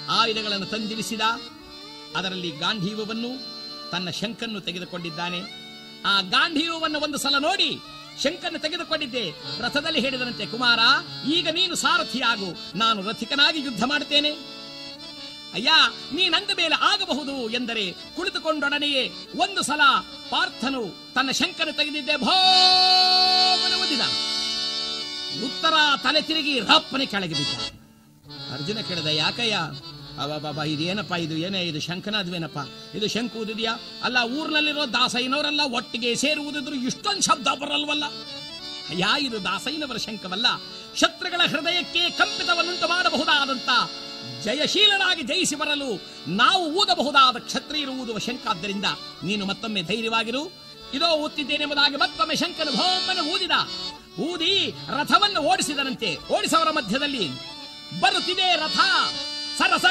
ಆಯುಧಗಳನ್ನು ತಂದಿಳಿಸಿದ ಅದರಲ್ಲಿ ಗಾಂಧೀವವನ್ನು ತನ್ನ ಶಂಕನ್ನು ತೆಗೆದುಕೊಂಡಿದ್ದಾನೆ ಆ ಗಾಂಧೀವವನ್ನು ಒಂದು ಸಲ ನೋಡಿ ಶಂಕನ್ನು ತೆಗೆದುಕೊಂಡಿದ್ದೆ ರಥದಲ್ಲಿ ಹೇಳಿದರಂತೆ ಕುಮಾರ ಈಗ ನೀನು ಸಾರಥಿಯಾಗು ನಾನು ರಥಿಕನಾಗಿ ಯುದ್ಧ ಮಾಡುತ್ತೇನೆ ಅಯ್ಯ ನೀನಂದ ಮೇಲೆ ಆಗಬಹುದು ಎಂದರೆ ಕುಳಿತುಕೊಂಡೊಡನೆಯೇ ಒಂದು ಸಲ ಪಾರ್ಥನು ತನ್ನ ಶಂಕನ ತೆಗೆದಿದ್ದೆ ಭೋಮನ ಒದ್ದಿದ ಉತ್ತರ ತಲೆ ತಿರುಗಿ ರಪ್ಪನೆ ಕೆಳಗೆ ಬಿದ್ದ ಅರ್ಜುನ ಕೇಳಿದ ಯಾಕಯ್ಯ ಅಬ್ಬಬ್ಬ ಇದೇನಪ್ಪ ಇದು ಏನೇ ಇದು ಶಂಕನಾದ್ವೇನಪ್ಪ ಇದು ಶಂಕು ಊದಿದ್ಯಾ ಅಲ್ಲ ಊರ್ನಲ್ಲಿರೋ ದಾಸಯ್ಯನವರೆಲ್ಲ ಒಟ್ಟಿಗೆ ಸೇರುವುದಿದ್ರು ಇಷ್ಟೊಂದು ಶಬ್ದ ಬರಲ್ವಲ್ಲ ಅಯ್ಯ ಇದು ದಾಸಯ್ಯನವರ ಶಂಕವಲ್ಲ ಶತ್ರುಗಳ ಹೃದಯಕ್ಕೆ ಕಂಪಿತವನ್ನುಂಟು ಮಾಡಬಹುದಾದಂತ ಜಯಶೀಲನಾಗಿ ಜಯಿಸಿ ಬರಲು ನಾವು ಊದಬಹುದಾದ ಕ್ಷತ್ರಿಯರು ಊದುವ ಶಂಕಾದ್ದರಿಂದ ನೀನು ಮತ್ತೊಮ್ಮೆ ಧೈರ್ಯವಾಗಿರು ಇದೋ ಊತ್ತಿದ್ದೇನೆಂಬುದಾಗಿ ಮತ್ತೊಮ್ಮೆ ಶಂಕನು ಭೋಮನ ಊದಿದ ಊದಿ ರಥವನ್ನು ಓಡಿಸಿದನಂತೆ ಓಡಿಸವರ ಮಧ್ಯದಲ್ಲಿ ಬರುತ್ತಿದೆ ರಥ ಸರಸ